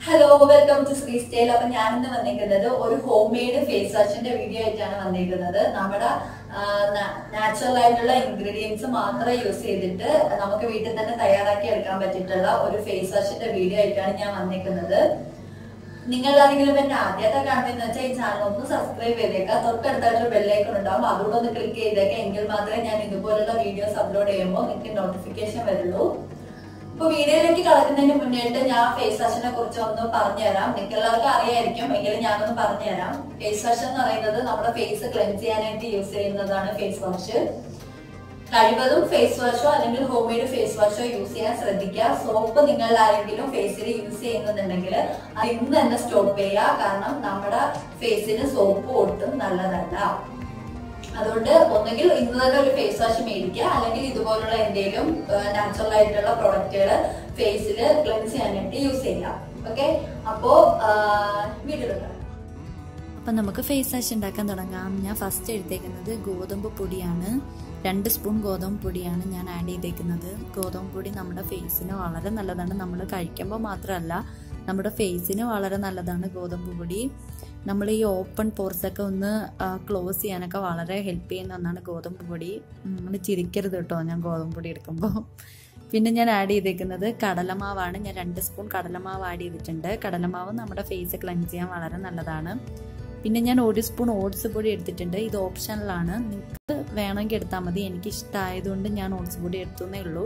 hello welcome to Sree style അപ്പൊ ഞാനിന്ന് വന്നിരിക്കുന്നത് ഒരു ഹോം മെയ്ഡ് ഫേസ് വാഷിന്റെ വീഡിയോ ആയിട്ടാണ് വന്നിരിക്കുന്നത് നമ്മുടെ നാച്ചുറൽ ആയിട്ടുള്ള ഇൻഗ്രീഡിയൻസ് മാത്രം യൂസ് ചെയ്തിട്ട് നമുക്ക് വീട്ടിൽ തന്നെ തയ്യാറാക്കി എടുക്കാൻ പറ്റിയിട്ടുള്ള ഒരു ഫേസ് വാഷിന്റെ വീഡിയോ ആയിട്ടാണ് ഞാൻ വന്നിരിക്കുന്നത് നിങ്ങൾ ആരെങ്കിലും എന്നെ ആദ്യമായിട്ട് കാണുന്നതെന്ന് വെച്ചാൽ ഈ ചാനൽ ഒന്ന് സബ്സ്ക്രൈബ് ചെയ്തേക്കാം തൊട്ടടുത്തായിട്ട് ബെല്ലൈക്കൺ ഉണ്ടാവും അതുകൂടെ ഒന്ന് ക്ലിക്ക് ചെയ്തേക്കാം എങ്കിൽ മാത്രമേ ഞാൻ ഇതുപോലുള്ള വീഡിയോസ് അപ്ലോഡ് ചെയ്യുമ്പോൾ നിങ്ങൾക്ക് നോട്ടിഫിക്കേഷൻ വരുള്ളൂ ഇപ്പൊ വീഡിയോയിലേക്ക് കടക്കുന്നതിന് മുന്നേട്ട് ഞാൻ ഫേസ് വാഷിനെ കുറിച്ച് ഒന്ന് പറഞ്ഞുതരാം നിങ്ങൾക്ക് എല്ലാവർക്കും അറിയായിരിക്കും എങ്കിലും ഞാനൊന്ന് പറഞ്ഞുതരാം ഫേസ് വാഷ് എന്ന് പറയുന്നത് നമ്മുടെ ഫേസ് ക്ലെൻസ് ചെയ്യാനായിട്ട് യൂസ് ചെയ്യുന്നതാണ് ഫേസ് വാഷ് കഴിവതും ഫേസ് വാഷോ അല്ലെങ്കിൽ ഹോം മെയ്ഡ് ഫേസ് വാഷോ യൂസ് ചെയ്യാൻ ശ്രദ്ധിക്കുക സോപ്പ് നിങ്ങൾ ആരെങ്കിലും ഫേസിൽ യൂസ് ചെയ്യുന്നുണ്ടെങ്കിൽ അത് ഇന്ന് തന്നെ സ്റ്റോപ്പ് ചെയ്യുക കാരണം നമ്മുടെ ഫേസിന് സോപ്പ് ഒട്ടും നല്ലതല്ല അതുകൊണ്ട് ഒന്നുകിൽ ഇന്ന് തന്നെ ഒരു ഫേസ് വാഷ് മേടിക്കുക അല്ലെങ്കിൽ ഇതുപോലുള്ള എന്തെങ്കിലും നാച്ചുറൽ ആയിട്ടുള്ള പ്രൊഡക്റ്റുകൾ ഫേസിൽ ക്ലെൻസ് ചെയ്യാനായിട്ട് യൂസ് ചെയ്യാം ഓക്കെ അപ്പോ വീട്ടിലുള്ള അപ്പം നമുക്ക് ഫേസ് വാഷ് ഉണ്ടാക്കാൻ തുടങ്ങാം ഞാൻ ഫസ്റ്റ് എടുത്തേക്കുന്നത് ഗോതമ്പ് പൊടിയാണ് രണ്ട് സ്പൂൺ ഗോതമ്പ് പൊടിയാണ് ഞാൻ ആഡ് ചെയ്തേക്കുന്നത് ഗോതമ്പ് പൊടി നമ്മുടെ ഫേസിന് വളരെ നല്ലതാണ് നമ്മൾ കഴിക്കുമ്പോൾ മാത്രമല്ല നമ്മുടെ ഫേസിന് വളരെ നല്ലതാണ് ഗോതമ്പ് പൊടി നമ്മൾ ഈ ഓപ്പൺ പോർസൊക്കെ ഒന്ന് ക്ലോസ് ചെയ്യാനൊക്കെ വളരെ ഹെൽപ്പ് ചെയ്യുന്ന ഒന്നാണ് ഗോതമ്പ് പൊടി നമ്മൾ ചിരിക്കരുത് കേട്ടോ ഞാൻ ഗോതമ്പ് പൊടി എടുക്കുമ്പോൾ പിന്നെ ഞാൻ ആഡ് ചെയ്തേക്കുന്നത് കടലമാവാണ് ഞാൻ രണ്ട് സ്പൂൺ കടലമാവ് ആഡ് ചെയ്തിട്ടുണ്ട് കടലമാവ് നമ്മുടെ ഫേസ് ക്ലെൻസ് ചെയ്യാൻ വളരെ നല്ലതാണ് പിന്നെ ഞാൻ ഒരു സ്പൂൺ ഓട്സ് പൊടി എടുത്തിട്ടുണ്ട് ഇത് ഓപ്ഷണലാണ് നിങ്ങൾക്ക് വേണമെങ്കിൽ എടുത്താൽ മതി എനിക്ക് ഇഷ്ടമായതുകൊണ്ട് ഞാൻ ഓട്സ് പൊടി എടുത്തുന്നേ ഉള്ളൂ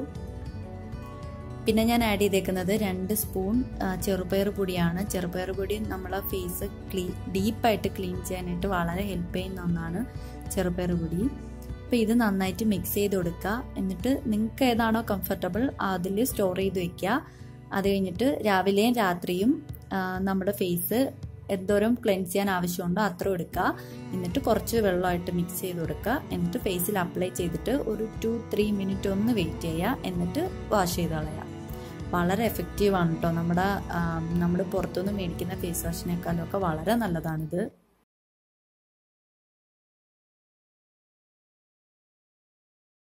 പിന്നെ ഞാൻ ആഡ് ചെയ്തേക്കുന്നത് രണ്ട് സ്പൂൺ ചെറുപയർ പൊടിയാണ് ചെറുപയർ പൊടി നമ്മളെ ഫേസ് ക്ലീ ഡീപ്പായിട്ട് ക്ലീൻ ചെയ്യാനായിട്ട് വളരെ ഹെൽപ്പ് ചെയ്യുന്ന ഒന്നാണ് ചെറുപയർ പൊടി അപ്പോൾ ഇത് നന്നായിട്ട് മിക്സ് ചെയ്ത് കൊടുക്കുക എന്നിട്ട് നിങ്ങൾക്ക് ഏതാണോ കംഫർട്ടബിൾ അതിൽ സ്റ്റോർ ചെയ്ത് വെക്കുക അത് കഴിഞ്ഞിട്ട് രാവിലെയും രാത്രിയും നമ്മുടെ ഫേസ് എന്തോരം ക്ലെൻസ് ചെയ്യാൻ ആവശ്യമുണ്ടോ അത്ര എടുക്കുക എന്നിട്ട് കുറച്ച് വെള്ളമായിട്ട് മിക്സ് ചെയ്ത് കൊടുക്കുക എന്നിട്ട് ഫേസിൽ അപ്ലൈ ചെയ്തിട്ട് ഒരു ടു ത്രീ മിനിറ്റ് ഒന്ന് വെയിറ്റ് ചെയ്യുക എന്നിട്ട് വാഷ് ചെയ്ത് കളയുക വളരെ എഫക്റ്റീവാണ് കേട്ടോ നമ്മുടെ നമ്മൾ പുറത്തുനിന്ന് മേടിക്കുന്ന ഫേസ് വാഷിനേക്കാളും ഒക്കെ വളരെ നല്ലതാണിത്